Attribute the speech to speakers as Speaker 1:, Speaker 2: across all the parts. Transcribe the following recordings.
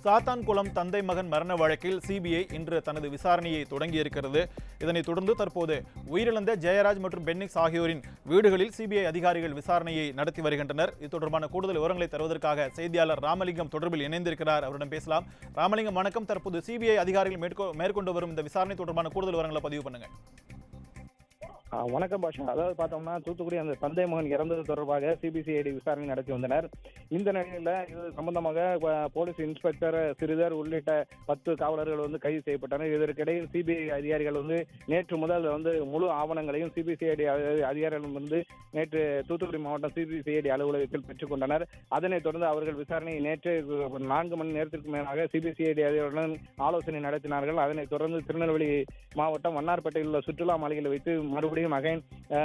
Speaker 1: சாத்தான்குளம் தந்தை மகன் மரண வழக்கில் சிபிஐ இன்று தனது விசாரணையை தொடங்கியிருக்கிறது இதனைத் தொடர்ந்து தற்போது உயிரிழந்த ஜெயராஜ் மற்றும் பென்னிக்ஸ் ஆகியோரின் வீடுகளில் சிபிஐ அதிகாரிகள் விசாரணையை நடத்தி வருகின்றனர் இது தொடர்பான கூடுதல் விவரங்களை தருவதற்காக செய்தியாளர் ராமலிங்கம் தொடர்பில் இணைந்திருக்கிறார் அவரிடம் பேசலாம் ராமலிங்கம் வணக்கம் தற்போது சிபிஐ அதிகாரிகள் மேற்கொ மேற்கொண்டு வரும் இந்த விசாரணை தொடர்பான கூடுதல் விவரங்களை பதிவு பண்ணுங்க
Speaker 2: ஆ, வணக்கம் பாஷா அதாவது பார்த்தோம்னா தூத்துக்குடி அந்த தந்தை மகன் இறந்தது தொடர்பாக சிபிசிஐடி விசாரணை நடத்தி வந்தனர் இந்த நிலையில இது சம்பந்தமாக ப- போலீஸ் இன்ஸ்பெக்டர் சிறிதர் உள்ளிட்ட பத்து காவலர்கள் வந்து கைது செய்யப்பட்டனர் இதற்கிடையில் சிபிஐ அதிகாரிகள் வந்து நேற்று முதல் வந்து முழு ஆவணங்களையும் சிபிசிஐடி அதிகாரிகள் வந்து நேற்று தூத்துக்குடி மாவட்டம் சிபிசிஐடி அலுவலகத்தில் பெற்றுக்கொண்டனர் அதனைத் தொடர்ந்து அவர்கள் விசாரணையை நேற்று ஒரு நான்கு மணி நேரத்திற்கு மேலாக சிபிசிஐடி அதிகாரிகளுடன் ஆலோசனை நடத்தினார்கள் அதனைத் தொடர்ந்து திருநெல்வேலி மாவட்டம் வண்ணார்பேட்டையில் உள்ள சுற்றுலா மாளிகையில் வைத்து மறுபடியும் அகைன்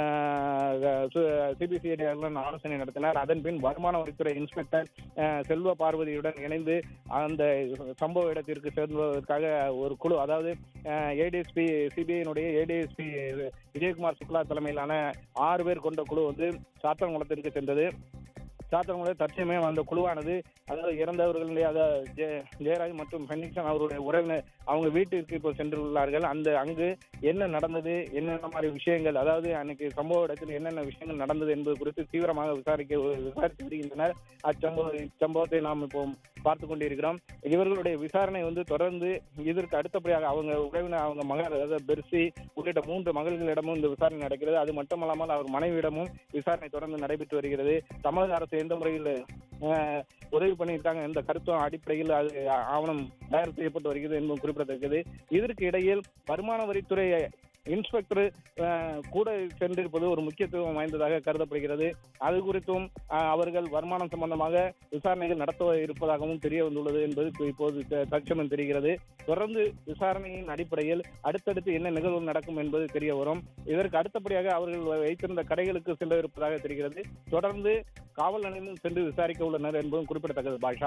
Speaker 2: சிபிசிஐடி ஆலோசனை நடத்தினார் அதன் பின் வருமான வரித்துறை இன்ஸ்பெக்டர் அஹ், செல்வ பார்வதியுடன் இணைந்து அந்த சம்பவ இடத்திற்கு செல்வதற்காக ஒரு குழு அதாவது ஏடிஎஸ்பி சிபிஐனுடைய ஏடிஎஸ்பி விஜயகுமார் சுக்லா தலைமையிலான ஆறு பேர் கொண்ட குழு வந்து சாத்தன்குளத்திற்கு சென்றது சாத்தன்குளம் தற்சமயம் அந்த குழுவானது அதாவது இறந்தவர்களுடைய அதாவது ஜெய- ஜெயராஜ் மற்றும் பென்னிக்சன் அவருடைய உறவினர் அவங்க வீட்டிற்கு இப்போ சென்றுள்ளார்கள் அந்த அங்கு என்ன நடந்தது என்னென்ன மாதிரி விஷயங்கள் அதாவது அன்னைக்கு சம்பவ இடத்தில் என்னென்ன விஷயங்கள் நடந்தது என்பது குறித்து தீவிரமாக விசாரிக்க விசாரித்து வருகின்றனர் அச்சம்பவ இச்சம்பவத்தை நாம் இப்போ பார்த்து கொண்டிருக்கிறோம் இவர்களுடைய விசாரணை வந்து தொடர்ந்து இதற்கு அடுத்தபடியாக அவங்க உறவினர் அவங்க மகள் அதாவது பெர்சி உள்ளிட்ட மூன்று மகள்களிடமும் இந்த விசாரணை நடக்கிறது அது மட்டுமல்லாமல் அவர் மனைவியிடமும் விசாரணை தொடர்ந்து நடைபெற்று வருகிறது தமிழக அரசு எந்த முறையில் அஹ், உதவி பண்ணியிருக்காங்க என்ற கருத்தும் அடிப்படையில் அது ஆவணம் தயார் செய்யப்பட்டு வருகிறது என்பது குறிப்பிடத்தக்கது இதற்கு இடையில் வருமான வரித்துறை இன்ஸ்பெக்டர் அஹ், கூட சென்றிருப்பது ஒரு முக்கியத்துவம் வாய்ந்ததாக கருதப்படுகிறது அது குறித்தும் அஹ், அவர்கள் வருமானம் சம்பந்தமாக விசாரணைகள் நடத்த இருப்பதாகவும் தெரிய வந்துள்ளது என்பது இப்போது த- தற்சமயம் தெரிகிறது தொடர்ந்து விசாரணையின் அடிப்படையில் அடுத்தடுத்து என்ன நிகழ்வு நடக்கும் என்பது தெரிய வரும் இதற்கு அடுத்தபடியாக அவர்கள் வைத்திருந்த கடைகளுக்கு செல்ல இருப்பதாக தெரிகிறது தொடர்ந்து காவல் நிலையமும் சென்று விசாரிக்க உள்ளனர் என்பதும் குறிப்பிடத்தக்கது பாஷா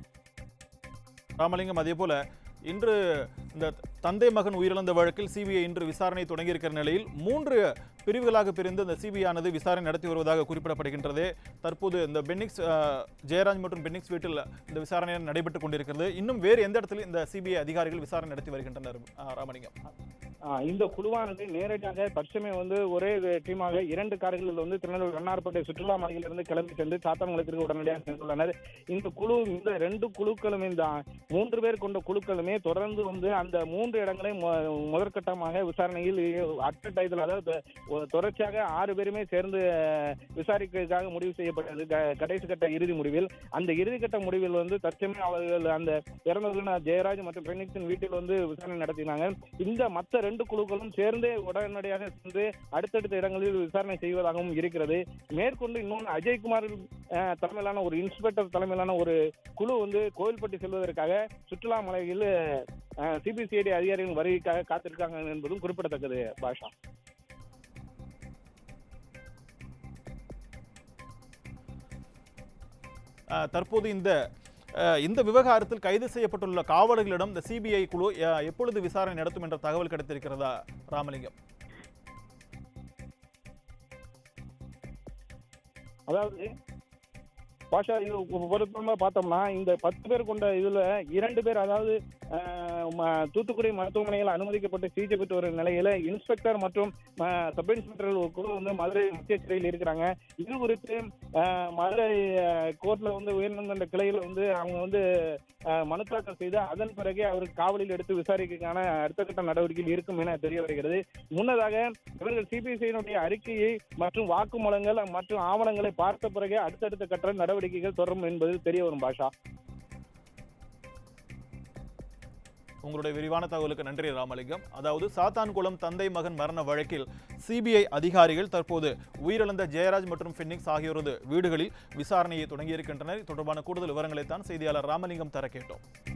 Speaker 1: ராமலிங்கம் அதே போல இன்று இந்த தந்தை மகன் உயிரிழந்த வழக்கில் சிபிஐ இன்று விசாரணை தொடங்கியிருக்கிற நிலையில் மூன்று பிரிவுகளாக பிரிந்து இந்த சிபிஐ ஆனது விசாரணை நடத்தி வருவதாக குறிப்பிடப்படுகின்றது தற்போது இந்த பென்னிக்ஸ் அஹ், ஜெயராஜ் மற்றும் பென்னிக்ஸ் வீட்டில் இந்த விசாரணை நடைபெற்றுக் கொண்டிருக்கிறது இன்னும் வேறு எந்த இடத்துல இந்த சிபிஐ அதிகாரிகள் விசாரணை நடத்தி வருகின்றனர் அஹ், ராமலிங்கம்
Speaker 2: ஆஹ் இந்த குழுவானது நேரடியாக தற்சமயம் வந்து ஒரே டீமாக இரண்டு கார்களில் வந்து திருநெல்வேலி வண்ணார்பேட்டை சுற்றுலா மாளிகையிலிருந்து கிளம்பி சென்று சாத்தான்குளத்திற்கு உடனடியாக சென்றுள்ளனர் இந்த குழு இந்த ரெண்டு குழுக்களுமே இந்த மூன்று பேர் கொண்ட குழுக்களுமே தொடர்ந்து வந்து அந்த மூன்று இடங்களை மு- முதற்கட்டமாக விசாரணையில் அட்ட டயத்தில் அதாவது ஒ- தொடர்ச்சியாக ஆறு பேருமே சேர்ந்து அஹ், விசாரிக்கிறதுக்காக முடிவு செய்யப்பட்டது க- கடைசி கட்ட இறுதி முடிவில் அந்த இறுதி கட்ட முடிவில் வந்து தற்சமயம் அவர்கள் அந்த இறந்தவர்கள் ஜெயராஜ் மற்றும் பெனிக்சன் வீட்டில் வந்து விசாரணை நடத்தினாங்க இந்த மற்ற ரெண்டு குழுக்களும் சேர்ந்து உடனடியாக சென்று அடுத்தடுத்த இடங்களில் விசாரணை செய்வதாகவும் இருக்கிறது மேற்கொண்டு இன்னொன்று அஜய்குமார் அஹ், தலைமையிலான ஒரு இன்ஸ்பெக்டர் தலைமையிலான ஒரு குழு வந்து கோவில்பட்டி செல்வதற்காக சுற்றுலா மலையில் சிபிசிஐடி அதிகாரிகள் வருகைக்காக காத்திருக்காங்க என்பதும் குறிப்பிடத்தக்கது பாஷா
Speaker 1: அஹ், தற்போது இந்த அஹ், இந்த விவகாரத்தில் கைது செய்யப்பட்டுள்ள காவலர்களிடம் இந்த சிபிஐ குழு அஹ், எப்பொழுது விசாரணை நடத்தும் என்ற தகவல் கிடைத்திருக்கிறதா ராமலிங்கம்
Speaker 2: அதாவது பாஷா இது பொருத்தமா பார்த்தோம்னா இந்த பத்து பேர் கொண்ட இதுல இரண்டு பேர் அதாவது அஹ், ம- தூத்துக்குடி மருத்துவமனையில் அனுமதிக்கப்பட்டு சிகிச்சை பெற்று வரும் நிலையில இன்ஸ்பெக்டர் மற்றும் அஹ், சப் இன்ஸ்பெக்டர் ஒரு குழு வந்து மதுரை மத்திய சிறையில் இருக்கிறாங்க இது குறித்து அஹ், மதுரை அஹ், கோர்ட்ல வந்து உயர்நீதிமன்ற கிளையில வந்து அவங்க வந்து அஹ், மனு தாக்கல் செய்து அதன் பிறகு அவருக்கு காவலில் எடுத்து விசாரிக்கைக்கான அடுத்த கட்ட நடவடிக்கைகள் இருக்கும் என தெரிய வருகிறது முன்னதாக இவர்கள் சிபிசிஐனுடைய அறிக்கையை மற்றும் வாக்குமூலங்கள் மற்றும் ஆவணங்களை பார்த்த பிறகு அடுத்தடுத்த கட்ட நடவடிக்கைகள் தொடரும் என்பது தெரிய வரும் பாஷா
Speaker 1: உங்களுடைய விரிவான தகவலுக்கு நன்றி ராமலிங்கம் அதாவது சாத்தான்குளம் தந்தை மகன் மரண வழக்கில் சிபிஐ அதிகாரிகள் தற்போது உயிரிழந்த ஜெயராஜ் மற்றும் பின்னிக்ஸ் ஆகியோரது வீடுகளில் விசாரணையை தொடங்கியிருக்கின்றனர் இது தொடர்பான கூடுதல் விவரங்களை தான் செய்தியாளர் ராமலிங்கம் தர கேட்டோம்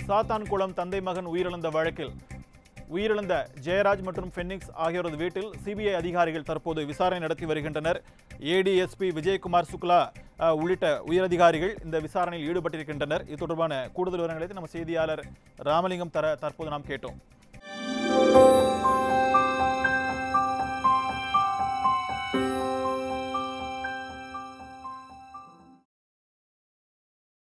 Speaker 1: சாத்தான்குளம் தந்தை மகன் உயிரிழந்த வழக்கில் உயிரிழந்த ஜெயராஜ் மற்றும் ஃபெனிக்ஸ் ஆகியோரது வீட்டில் சிபிஐ அதிகாரிகள் தற்போது விசாரணை நடத்தி வருகின்றனர் ஏடிஎஸ்பி விஜயகுமார் சுக்லா அஹ், உள்ளிட்ட உயரதிகாரிகள் இந்த விசாரணையில் ஈடுபட்டிருக்கின்றனர் இது தொடர்பான கூடுதல் விவரங்களை நம்ம செய்தியாளர் ராமலிங்கம் தர தற்போது நாம் கேட்டோம்